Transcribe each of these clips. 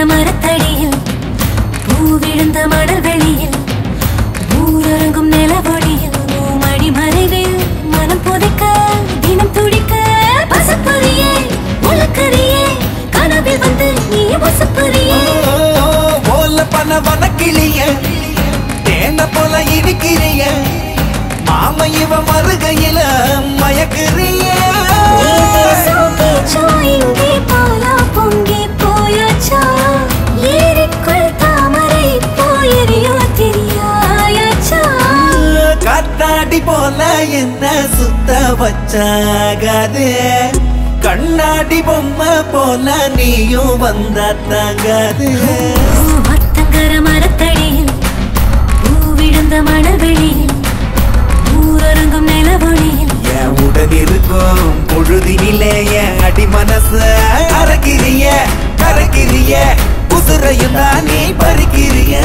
மரத்தடியில் பூ விழுந்த மணல் வெளியில் ஊரங்கும் நிலவொடியில் பூமடி மறைவில் மனம் புதைக்க தினம் துடிக்க பசப்பறியே உலக்கறியே கனவில் வந்து நீ வசப்பறியே போல பண வனக்கிளிய தேன போல இடிக்கிறிய மாம இவ மருகையில மயக்குறிய நீ பேசும் பேச்சோ இங்கே பாலா பொங்கி போயாச்சா ஏரிக்குள் தாமரை போயறியோ தெரியாயாச்சா காத்தாடி போல என்ன சுத்த வச்சாகாது கண்ணாடி பொம்மை போல நீயும் வந்தா தாங்காது மத்தங்கர மரத்தடியில் பூ விழுந்த மணல் வெளியில் ஊரங்கும் நிலவொளியில் என் உடன் இருக்கும் பொழுதினிலே என் அடி மனச அறக்கிறிய கரைக்கிறிய உசுரையும் தான் நீ பறிக்கிறிய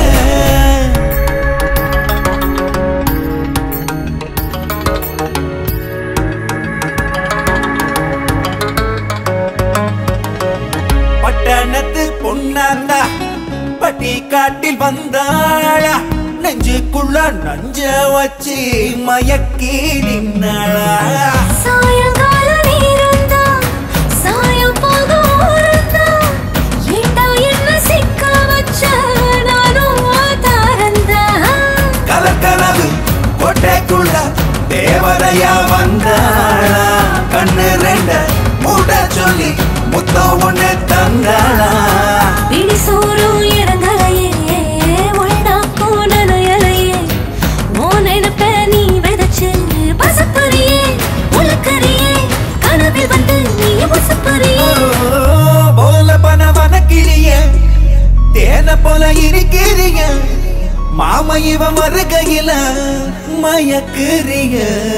பட்டணத்து பொன்னாந்தா பட்டி காட்டில் வந்தாளா நெஞ்சுக்குள்ள நஞ்ச வச்சு மயக்கி நின்னாளா சாயங்கால நேரம்தான் சாயம் போகும் ஊரம்தான் ஏண்டா என்ன சிக்க வச்ச நானும் தாரந்தான் கலக்கலவு கோட்டைக்குள்ள தேவதையா வந்தாளா கண்ணு ரெண்ட மூட சொல்லி முத்தம் ஒண்ணு தந்தாளா பிடி சோறும் இறங்கலையே உள்நாக்கும் நனையலையே ஓ நினைப்ப நீ விதைச்சு பசப்பறியே உலக்கறியே கனவில் வந்து நீ வசப்பறியே ஓ, போல பன வனக்கிளிய தேன போல இருக்கிறிய மாம இவ மறுகையில மயக்குறிய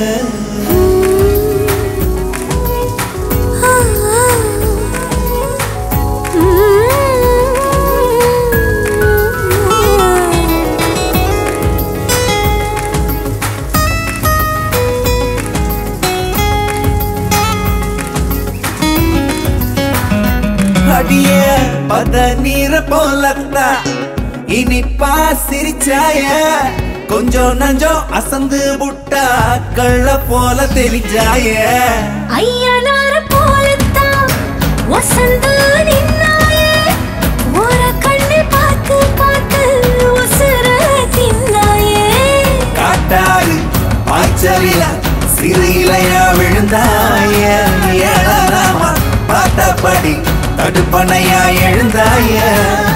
அடிய பத நீர போலத்தா இனிப்பா சிரிச்சாய கொஞ்சம் நஞ்சம் அசந்து புட்டா கள்ள போல தெரிஞ்சாய ஐயனார போலத்தான் வசந்து நின்னாயே ஒரு கண்ணு பார்த்து பார்த்து உசுர தின்னாயே காட்டாறு பாய்ச்சலில சிறிலையா விழுந்தாய ஏழாமா பார்த்தபடி தடுப்பனையா எழுந்தாய